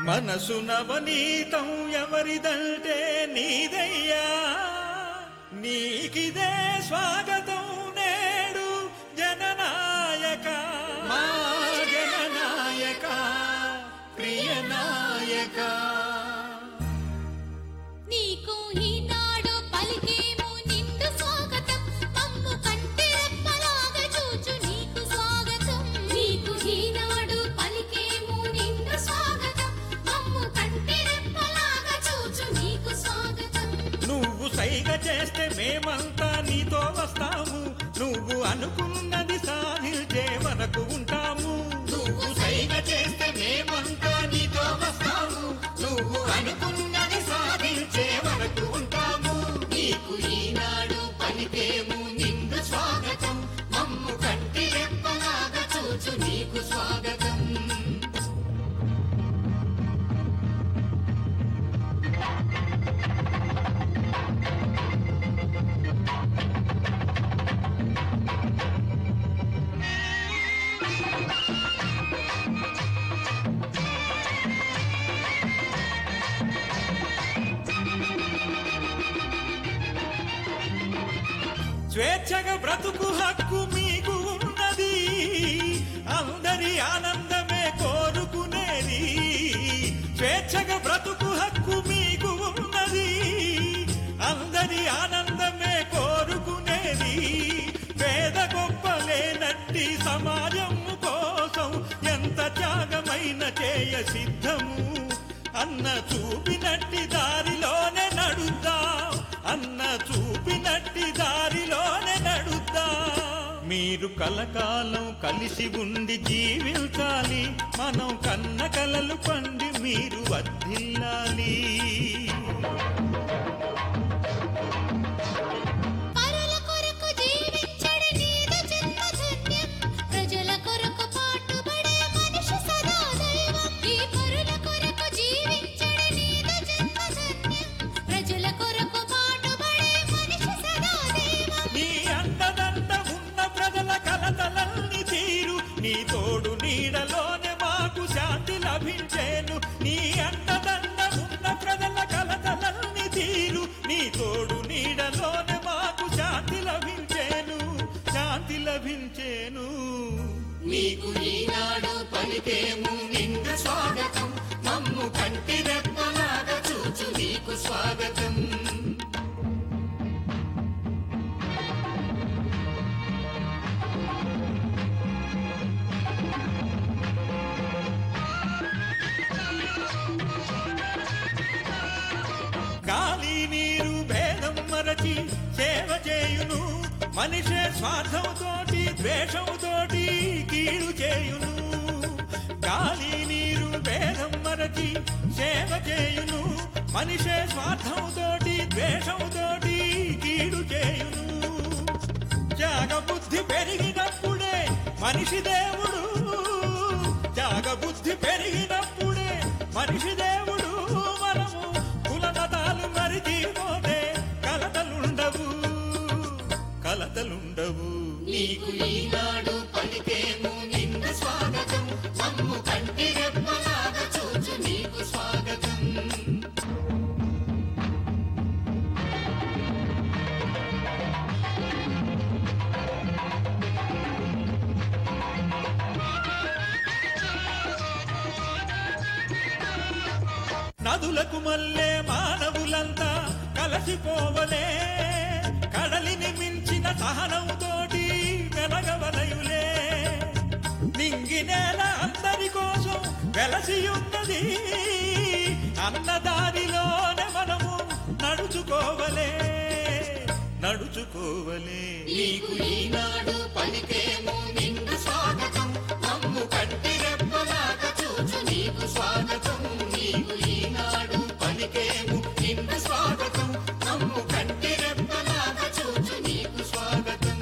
మనసు నవనీతం ఎవరిదంటే నీదయ్యా నీకిదే స్వాగతం నేడు జననాయక మా జననాయక ప్రియ నాయక నీకు ఈనాడు పలికేము నిండు స్వాగతం మమ్ము కంటి రెప్పలాగా చూచు నీకు స్వాగతం నీకు ఈనాడు పలికేము నిండు స్వాగతం మమ్ము కంటి రెప్పలాగా చూచు నీకు స్వాగతం నువ్వు సైగ చేస్తే మేమంతా నీతో వస్తాము నువ్వు అనుకున్నది సాధించే వరకు ఉంటాము నువ్వు సైగ చేస్తే మేమంతా నీతో వస్తాము నువ్వు అనుకున్నది సాధించే వరకు ఉంటాము నీకు ఈనాడు పలికేము నిండు స్వాగతం మమ్ము కంటి రెప్పలాగా చూచు నీకు స్వాగతం స్వేచ్ఛగా బ్రతుకు హక్కు మీకు ఉన్నది అందరి ఆనందమే కోరుకునేది స్వేచ్ఛగా బ్రతుకు హక్కు మీకు ఉన్నది అందరి ఆనందమే కోరుకునేది పేద గొప్పలేనట్టి సమాజం కోసం ఎంత త్యాగమైన చేయ సిద్ధము అన్న చూపినట్టి దారిలోనే నడుద్దాం అన్న చూపినట్టి దారిలోనే నడుద్దాం మీరు కలకాలం కలిసి ఉండి జీవించాలి మనం కన్న కలలు పండి మీరు వర్ధిల్లాలి పరుల కొరకు జీవించడి నీదు జన్మధన్యం ప్రజల కొరకు పాటుపడే మనిషి సదా దైవం ఈ పరుల కొరకు జీవించడి నీదు జన్మధన్యం ప్రజల కొరకు పాటుపడే మనిషి సదా దైవం నీ అండదండ ఉన్న ప్రజల కలతలన్నీ తీరు నీ తోడు నీడలోనే మాకు శాంతి లభించేను నీ అండదండ ఉన్న ప్రజల కలతలన్నీ తీరు నీ తోడు నీడలోనే మాకు శాంతి లభించేను శాంతి లభించేను నీకు ఈనాడు పలికేము నిండు స్వాగతం మమ్ము కంటి రెప్పలాగా చూచు నీకు స్వాగతం గాలి నీరు భేదం మరచి సేవ చేయును మనిషే స్వార్థంతోటి ద్వేషంతోటి కీడు చేయును గాలి నీరు భేదం మరచి సేవ చేయును మనిషే స్వార్థంతోటి ద్వేషంతోటి కీడు చేయును త్యాగ బుద్ధి పెరిగినప్పుడే మనిషి దేవుడు త్యాగ బుద్ధి పెరిగినప్పుడే మనిషి దేవుడు మనము కుల మతాలు మరిచిపోతే కలతలుండవు కలతలుండవు నీకు ఈనాడు పలికేము నిండు స్వాగతం మమ్ము కంటి రెప్పలాగా చూచు నీకు స్వాగతం నదులకు మల్లే మానవులంతా కలసిపోవలే కడలిని మించిన సహనంతోటి వెలగవలయులే నింగి నేల అందరి కోసం వెలసి ఉన్నది అన్నదారిలోనే మనము నడుచుకోవలే నడుచుకోవలే నీకు ఈనాడు పలికేము నిండు స్వాగతం మమ్ము కంటి రెప్పలాగా చూచు నీకు స్వాగతం నీకు ఈనాడు పలికేము నిండు స్వాగతం మమ్ము కంటి రెప్పలాగా చూచు నీకు స్వాగతం